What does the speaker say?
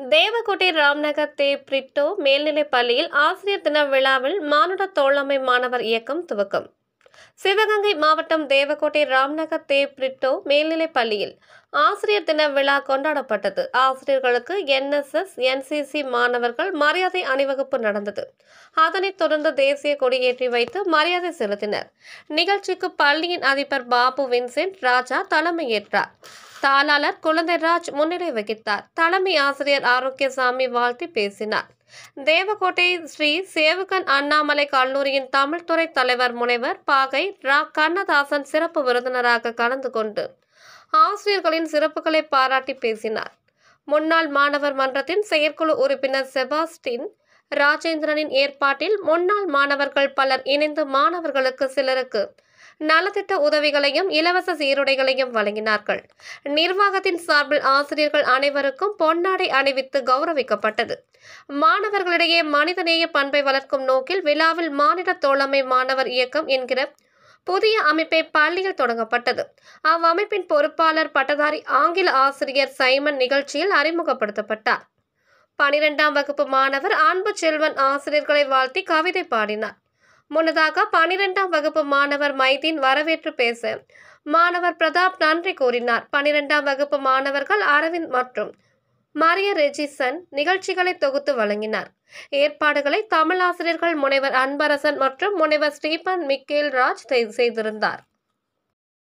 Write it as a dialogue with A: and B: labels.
A: தேவகோட்டை ராம்நகர் தே பிரிட்டோ மேல்நிலைப் பள்ளியில் ஆசிரியர் தின விழாவில் மானுட தோழமை மாணவர் இயக்கம் துவக்கம் சிவகங்கை மாவட்டம் தேவகோட்டை ராம்நகர் தே பிரிட்டோ மேல்நிலைப் பள்ளியில் ஆசிரியர் தின விழா கொண்டாடப்பட்டது ஆசிரியர்களுக்கு என்எஸ்எஸ் என்சிசி மாணவர்கள் மரியாதை அணிவகுப்பு நடந்தது அதனைத் தொடர்ந்து தேசிய கொடியேற்றி வைத்து மரியாதை செலுத்தினர் நிகழ்ச்சிக்கு பள்ளியின் அதிபர் பாபு வின்சென்ட் ராஜா தலைமையேற்றார் தாளாளர் குழந்தைராஜ் முன்னிலை வகித்தார் தலைமை ஆசிரியர் ஆரோக்கியசாமி வாழ்த்தி பேசினார் தேவகோட்டை ஸ்ரீ சேவுகன் அண்ணாமலை கல்லூரியின் தமிழ் துறை தலைவர் முனைவர் பாகை ரா கண்ணதாசன் சிறப்பு விருந்தினராக கலந்து கொண்டு ஆசிரியர்களின் சிறப்புகளை பாராட்டி பேசினார் முன்னாள் மாணவர் மன்றத்தின் செயற்குழு உறுப்பினர் செபாஸ்டின் ராஜேந்திரனின் ஏற்பாட்டில் முன்னாள் மாணவர்கள் பலர் இணைந்து மாணவர்களுக்கு சிலருக்கு நலத்திட்ட உதவிகளையும் இலவச சீருடைகளையும் வழங்கினார்கள் நிர்வாகத்தின் சார்பில் ஆசிரியர்கள் அனைவருக்கும் பொன்னாடை அணிவித்து கௌரவிக்கப்பட்டது மாணவர்களிடையே மனிதநேய பண்பை வளர்க்கும் நோக்கில் விழாவில் மாநில தோழமை மாணவர் இயக்கம் என்கிற புதிய அமைப்பை பள்ளியில் தொடங்கப்பட்டது அவ்வமைப்பின் பொறுப்பாளர் பட்டதாரி ஆங்கில ஆசிரியர் சைமன் நிகழ்ச்சியில் அறிமுகப்படுத்தப்பட்டார் பனிரெண்டாம் வகுப்பு மாணவர் அன்பு செல்வன் ஆசிரியர்களை வாழ்த்தி கவிதை பாடினார் முன்னதாக பனிரெண்டாம் வகுப்பு மாணவர் மைதீன் வரவேற்று பேச மாணவர் பிரதாப் நன்றி கூறினார் பனிரெண்டாம் வகுப்பு மாணவர்கள் அரவிந்த் மற்றும் மரிய ரெஜிசன் நிகழ்ச்சிகளை தொகுத்து வழங்கினார் ஏற்பாடுகளை தமிழ் ஆசிரியர்கள் முனைவர் அன்பரசன் மற்றும் முனைவர் ஸ்டீபன் மிக்கேல் ராஜ் செய்திருந்தார்